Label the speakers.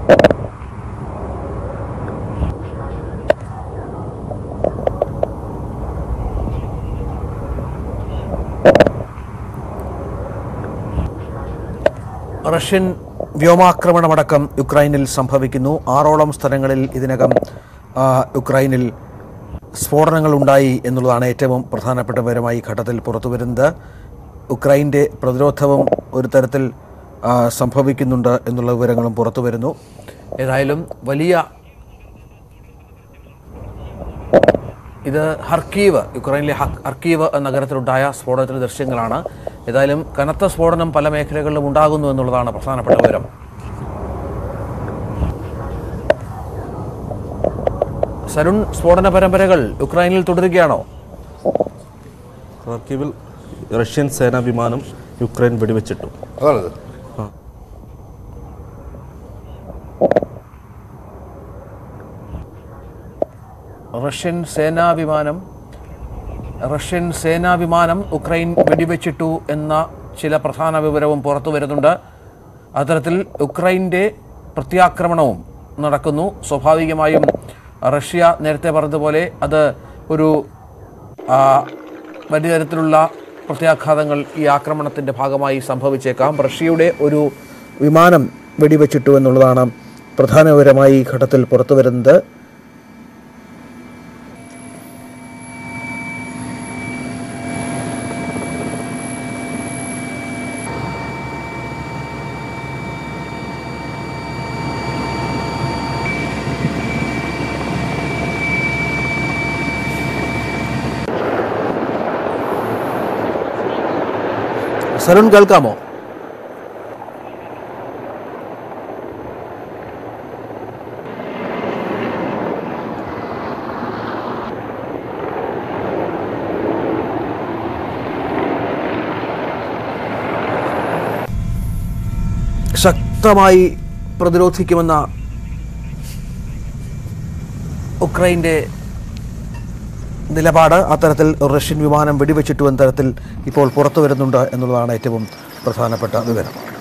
Speaker 1: Russian വ്യോമാക്രമണമടക്കം യുക്രൈനിൽ സംഭവിക്കുന്നു ആറോളം സ്ഥലങ്ങളിൽ ഇതിനകം ആ, യുക്രൈനിൽ സ്ഫോടനങ്ങൾ ഉണ്ടായി എന്നുള്ളതാണ് ഏറ്റവും പ്രധാനപ്പെട്ട വിവരമായി ഈ ഘട്ടത്തിൽ പുറത്തുവരുന്നത് യുക്രൈൻ്റെ പ്രതിരോധവും ഒരു തരത്തിൽ ആ, സംഭവിക്കുന്നുണ്ട് എന്നുള്ള വിവരങ്ങളും പുറത്തു വരുന്നു ഏതായാലും വലിയ ഇത് ഹർക്കീവ് യുക്രൈനിലെ ഹ- ഹർക്കീവ് എന്ന നഗരത്തിലുണ്ടായ സ്ഫോടനത്തിന്റെ ദൃശ്യങ്ങളാണ് ഏതായാലും കനത്ത സ്ഫോടനം പല മേഖലകളിലും ഉണ്ടാകുന്നു എന്നുള്ളതാണ് പ്രധാനപ്പെട്ട വിവരം സരുൺ സ്ഫോടന പരമ്പരകൾ യുക്രൈനിൽ തുടരുകയാണോ
Speaker 2: ഖാർക്കിവിൽ റഷ്യൻ സേനാ വിമാനം യുക്രൈൻ വെടിവെച്ചിട്ടു
Speaker 3: അതാണിത്
Speaker 1: റഷ്യൻ സേനാ വിമാനം റഷ്യൻ സേനാ വിമാനം ഉക്രൈൻ വെടിവെച്ചിട്ടു എന്ന ചില പ്രധാന വിവരവും പുറത്തു വരുന്നുണ്ട് അത്തരത്തിൽ ഉക്രൈൻ്റെ പ്രത്യാക്രമണവും നടക്കുന്നു സ്വാഭാവികമായും റഷ്യ നേരത്തെ പറഞ്ഞതുപോലെ അത് ഒരു ആ, വലിയ തരത്തിലുള്ള പ്രത്യാഘാതങ്ങൾ ഈ ആക്രമണത്തിൻ്റെ ഭാഗമായി സംഭവിച്ചേക്കാം റഷ്യയുടെ ഒരു വിമാനം വെടിവെച്ചിട്ടു എന്നുള്ളതാണ് പ്രധാന വിവരമായി ഈ ഘട്ടത്തിൽ പുറത്തു വരുന്നത് സരുൺ കേൾക്കാമോ ശക്തമായി പ്രതിരോധിക്കുമെന്ന ഉക്രൈൻ്റെ നിലപാട് അത്തരത്തിൽ റഷ്യൻ വിമാനം വെടിവെച്ചിട്ടു എന്ന തരത്തിൽ ഇപ്പോൾ പുറത്തു വരുന്നുണ്ട് എന്നുള്ളതാണ് ഏറ്റവും പ്രധാനപ്പെട്ട വിവരം